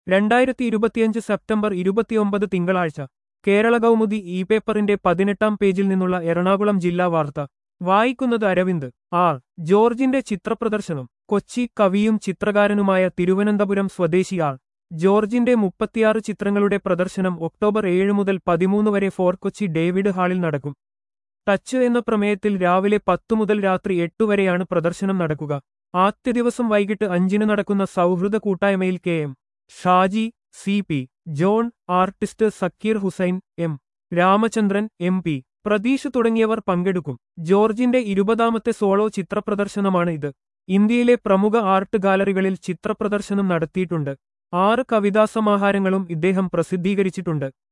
രണ്ടായിരത്തി ഇരുപത്തിയഞ്ച് സെപ്റ്റംബർ ഇരുപത്തിയൊമ്പത് തിങ്കളാഴ്ച കേരള കൗമുദി ഇ പേപ്പറിന്റെ പതിനെട്ടാം പേജിൽ നിന്നുള്ള എറണാകുളം ജില്ലാ വാർത്ത വായിക്കുന്നത് അരവിന്ദ് ആർ ജോർജിന്റെ ചിത്രപ്രദർശനം കൊച്ചി കവിയും ചിത്രകാരനുമായ തിരുവനന്തപുരം സ്വദേശി ആർ ജോർജിന്റെ മുപ്പത്തിയാറ് ചിത്രങ്ങളുടെ പ്രദർശനം ഒക്ടോബർ ഏഴ് മുതൽ പതിമൂന്ന് വരെ ഫോർ കൊച്ചി ഡേവിഡ് ഹാളിൽ നടക്കും ടച്ച് എന്ന പ്രമേയത്തിൽ രാവിലെ പത്തു മുതൽ രാത്രി എട്ടു വരെയാണ് പ്രദർശനം നടക്കുക ആദ്യ ദിവസം വൈകിട്ട് അഞ്ചിന് നടക്കുന്ന സൗഹൃദ കൂട്ടായ്മയിൽ K M Shaji C P John artist Zakir Hussain M Ramachandran M P Pratheesh തുടങ്ങിയവർ പങ്കെടുക്കും ജോർജിന്റെ ഇരുപതാമത്തെ സോളോ ചിത്രപ്രദർശനമാണ് ഇത് ഇന്ത്യയിലെ പ്രമുഖ ആർട്ട് ഗാലറികളിൽ ചിത്രപ്രദർശനം നടത്തിയിട്ടുണ്ട് ആറ് കവിതാസമാഹാരങ്ങളും ഇദ്ദേഹം പ്രസിദ്ധീകരിച്ചിട്ടുണ്ട്